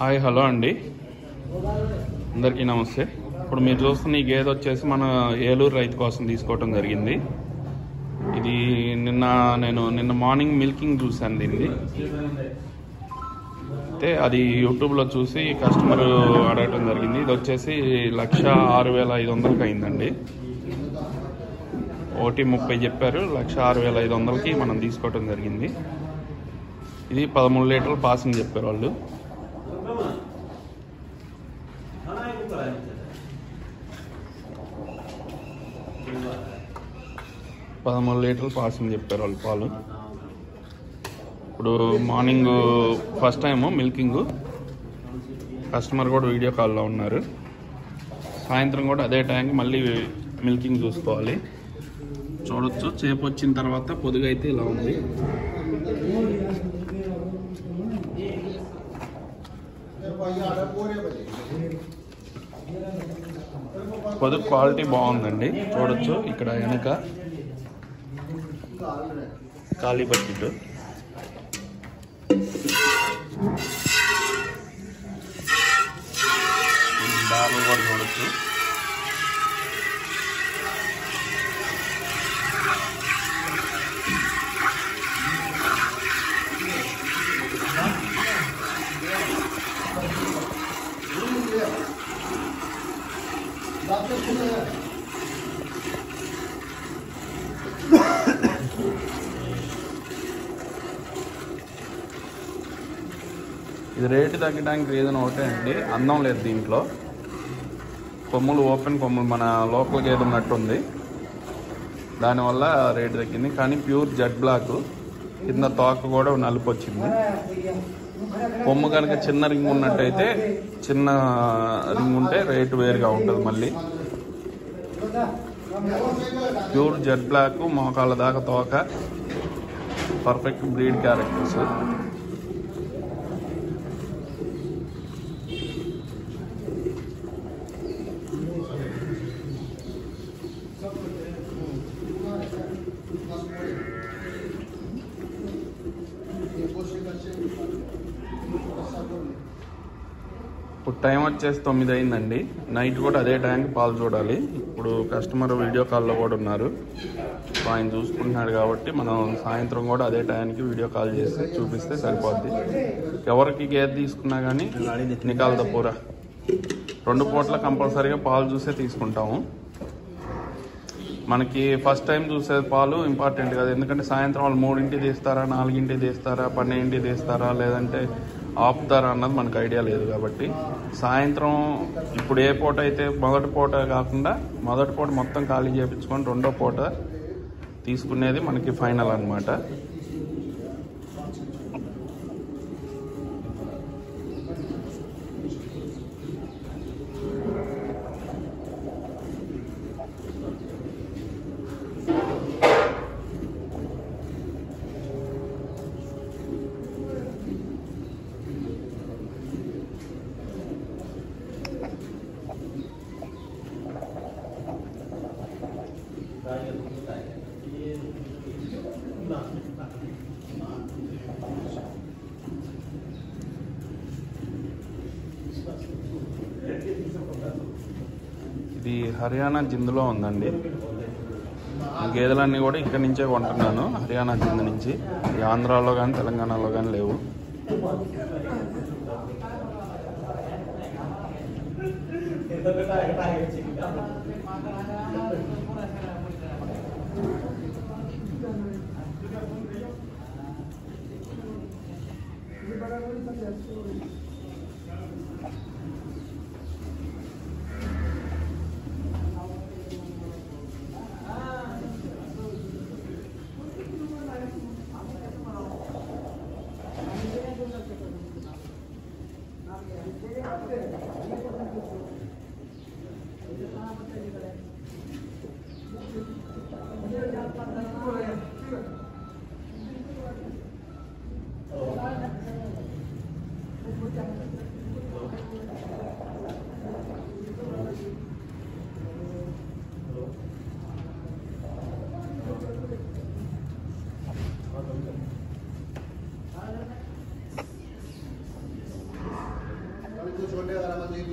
Hi hello అండి అందరికీ నమస్తే ఇప్పుడు మీరు చూస్తున్న ఈ గేదె వచ్చేసి మన ఏలూరు రైతు కోసం తీసుకోవటం జరిగింది ఇది నిన్న నేను నిన్న మార్నింగ్ మిల్కింగ్ చూశాను దీన్ని అయితే అది యూట్యూబ్లో చూసి కస్టమర్ అడగటం జరిగింది ఇది వచ్చేసి లక్ష ఆరు వేల ఐదు వందలకి అయిందండి ఒకటి ముప్పై చెప్పారు లక్ష ఆరు వేల ఐదు వందలకి మనం తీసుకోవటం జరిగింది ఇది పదమూడు లీటర్లు పాసింగ్ చెప్పారు వాళ్ళు పదమూడు లీటర్లు పాసింగ్ చెప్పారు వాళ్ళు పాలు ఇప్పుడు morning first time milking customer కూడా వీడియో కాల్లో ఉన్నారు సాయంత్రం కూడా అదే టైంకి మళ్ళీ మిల్కింగ్ చూసుకోవాలి చూడొచ్చు చేపు వచ్చిన తర్వాత పొదుగు అయితే ఇలా ఉంది పొదుగు క్వాలిటీ బాగుందండి చూడొచ్చు ఇక్కడ వెనక ఖాళీ బకెట్ బాగా కూడా చూడొచ్చు ఇది రేటు తగ్గడానికి రీజన్ ఒకటే అండి అందం లేదు దీంట్లో కొమ్ములు ఓపెన్ కొమ్ములు మన లోకల్ గేదె ఉన్నట్టుంది దానివల్ల రేటు తగ్గింది కానీ ప్యూర్ జెడ్ బ్లాక్ కింద తోక కూడా నలుపు వచ్చింది కొమ్ము కనుక చిన్న రింగ్ ఉన్నట్టయితే చిన్న రింగ్ ఉంటే రేటు వేరుగా ఉంటుంది మళ్ళీ ప్యూర్ జెడ్ బ్లాక్ మోకాళ్ళ దాకా తోక పర్ఫెక్ట్ బ్రీడ్ క్యారెక్టర్స్ ఇప్పుడు టైం వచ్చేసి తొమ్మిది అయిందండి నైట్ కూడా అదే టైంకి పాలు చూడాలి ఇప్పుడు కస్టమర్ వీడియో కాల్లో కూడా ఉన్నారు సో ఆయన చూసుకుంటున్నాడు కాబట్టి మనం సాయంత్రం కూడా అదే టైంకి వీడియో కాల్ చేసి చూపిస్తే సరిపోద్ది ఎవరికి గేదె తీసుకున్నా కానీ నికాల్ దప్పూరా రెండు పూట్ల కంపల్సరీగా పాలు చూసే తీసుకుంటాము మనకి ఫస్ట్ టైం చూసే పాలు ఇంపార్టెంట్ కదా ఎందుకంటే సాయంత్రం వాళ్ళు మూడింటికి తీస్తారా నాలుగింటికి తీస్తారా పన్నెండింటికి తీస్తారా లేదంటే ఆపుతారా అన్నది మనకు ఐడియా లేదు కాబట్టి సాయంత్రం ఇప్పుడు ఏ పూట అయితే మొదటి పూట కాకుండా మొదటి పూట మొత్తం ఖాళీ చేయించుకొని రెండో పూట తీసుకునేది మనకి ఫైనల్ అన్నమాట ఇది హర్యానా జిందులో ఉందండి ఈ గేదెలన్నీ కూడా ఇక్కడి నుంచే కొంటున్నాను హర్యానా జిందు నుంచి ఈ ఆంధ్రాలో కానీ తెలంగాణలో కానీ లేవు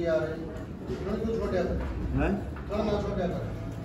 यार इन्होंने क्यों छोड़ दिया था हैं थोड़ा ना छोड़ दिया था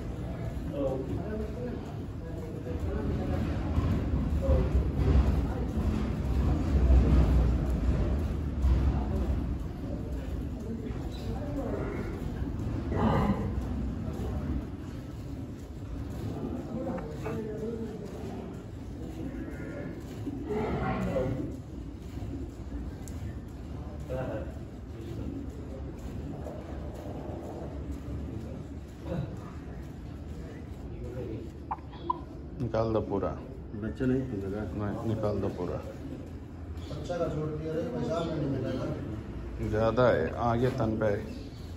निकाल दो पूरा बच्चा नहीं सुनेगा नहीं निकाल दो पूरा अच्छा का छोड़ दिया रे पैसा में नहीं मिलेगा ज़्यादा है आगे तन पे है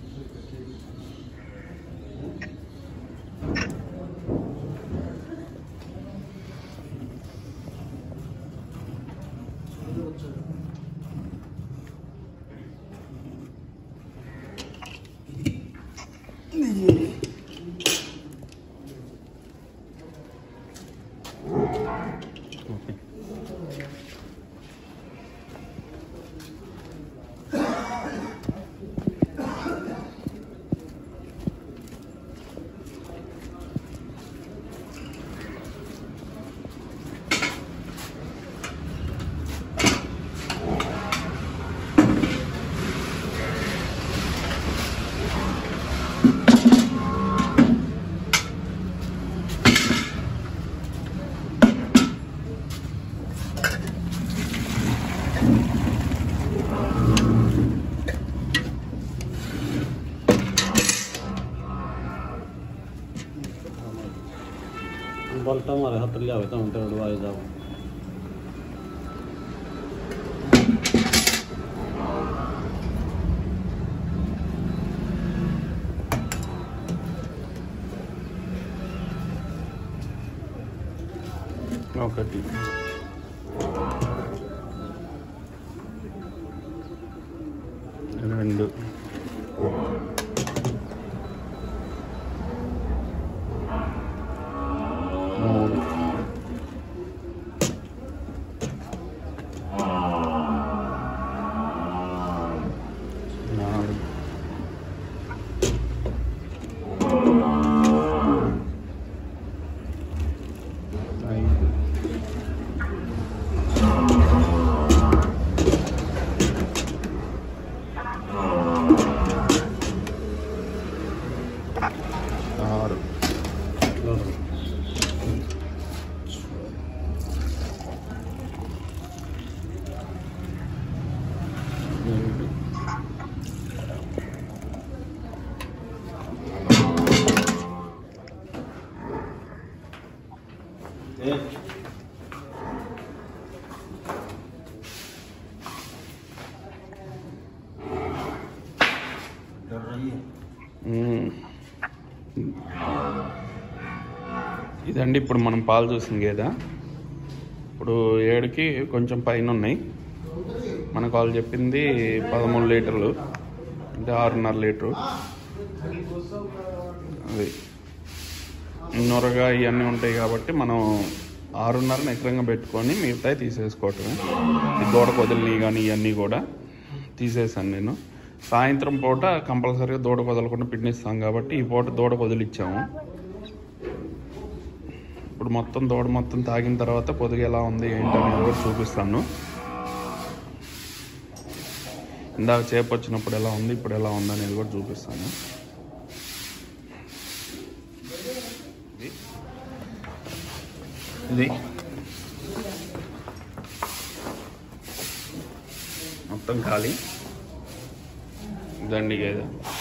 ओके बल्टा मारे हाथ लिया हुआ था उनका उड़वाए जाओ ఒకటి రెండు మూడు నాలుగు ఐదు ఆరు ఏడు डर रही है మ్మ్. ఇదండి ఇప్పుడు మనం పాలు చూసిన గేదె ఇప్పుడు ఏడుకి కొంచెం పైన ఉన్నాయి మనకు వాళ్ళు చెప్పింది పదమూడు లీటర్లు అంటే ఆరున్నర లీటరు అది నొరగా ఇవన్నీ ఉంటాయి కాబట్టి మనం ఆరున్నర ఎకరంగా పెట్టుకొని మిగతాయి తీసేసుకోవటమే ఈ దూడ కొదిలిని కానీ ఇవన్నీ కూడా తీసేసాను నేను సాయంత్రం పూట కంపల్సరీగా దూడ కొదలకుండా పిన్నిస్తాం కాబట్టి ఈ పూట దూడ కొదిలిచ్చాము ఇప్పుడు మొత్తం దూడ మొత్తం తాగిన తర్వాత పొదుగు ఎలా ఉంది ఏంటి అనేది కూడా చూపిస్తాను ఇందాక చేప వచ్చినప్పుడు ఎలా ఉంది ఇప్పుడు ఎలా ఉంది అనేది కూడా చూపిస్తాను ఇది. ఇది మొత్తం ఖాళీ దండి గేదె